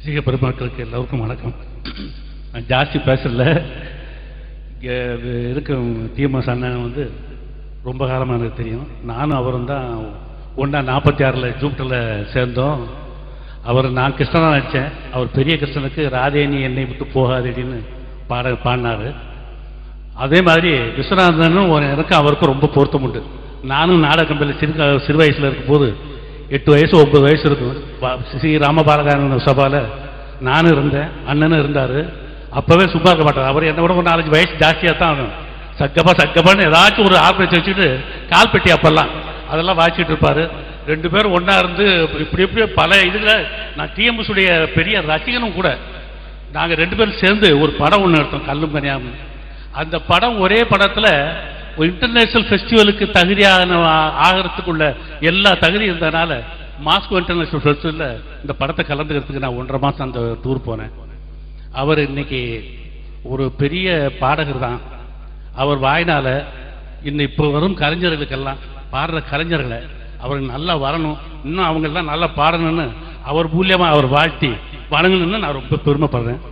ரசிக பெருமக்களுக்கு எல்லோருக்கும் வணக்கம் நான் ஜாஸ்தி பேசல இங்கே இருக்க டிஎம்எஸ் அண்ணன் வந்து ரொம்ப காலமாக எனக்கு தெரியும் நானும் அவரும் தான் ஒன்றா நாற்பத்தி ஆறில் ஜூப்டரில் சேர்ந்தோம் அவர் நான் கிருஷ்ணனாக நினச்சேன் அவர் பெரிய கிருஷ்ணனுக்கு ராதேனி என்னை விட்டு போகாதேடின்னு பாட பாடினாரு அதே மாதிரி விஸ்வநாதனும் ஒரு எனக்கும் அவருக்கும் ரொம்ப பொருத்தம் உண்டு நானும் நாடக கம்பெனியில் சிறு சிறு வயசில் இருக்கும்போது எட்டு வயசு ஒன்பது வயசு இருக்கும் பா- ஸ்ரீ ராமபாலகாரன் சபாவில் நானும் இருந்தேன் அண்ணனும் இருந்தார் அப்போவே சும்மா இருக்க மாட்டார் அவர் என்னை விட ஒரு நாலஞ்சு வயசு ஜாஸ்தியாக தான் ஆகும் சக்கப்பா சக்கப்பான்னு ஏதாச்சும் ஒரு ஆப்ரேட் வச்சுட்டு கால் பெட்டி அப்பெல்லாம் அதெல்லாம் வாசிச்சுட்டு இருப்பார் ரெண்டு பேரும் ஒன்றா இருந்து இப்படி இப்படி பல இதில் நான் டிஎம்எஸ் உடைய பெரிய ரசிகனும் கூட நாங்கள் ரெண்டு பேரும் சேர்ந்து ஒரு படம் ஒன்று எடுத்தோம் கல்லும் கனியாமல் அந்த படம் ஒரே படத்தில் ஒரு இன்டர்நேஷனல் ஃபெஸ்டிவலுக்கு தகுதியான ஆ- ஆகிறதுக்குள்ள எல்லா தகுதி இருந்ததுனால மாஸ்கோ இன்டர்நேஷனல் ஃபெஸ்டிவலில் இந்த படத்தை கலந்துக்கிறதுக்கு நான் ஒன்றரை மாதம் அந்த டூர் போனேன் அவர் இன்னைக்கு ஒரு பெரிய பாடகர் தான் அவர் வாயினால இன்னும் இப்போ வரும் கலைஞர்களுக்கெல்லாம் பாடுற கலைஞர்களை அவருக்கு நல்லா வரணும் இன்னும் அவங்கெல்லாம் நல்லா பாடணும்னு அவர் மூலியமா அவர் வாழ்த்தி வணங்கணும்னு நான் ரொம்ப பெருமைப்படுறேன்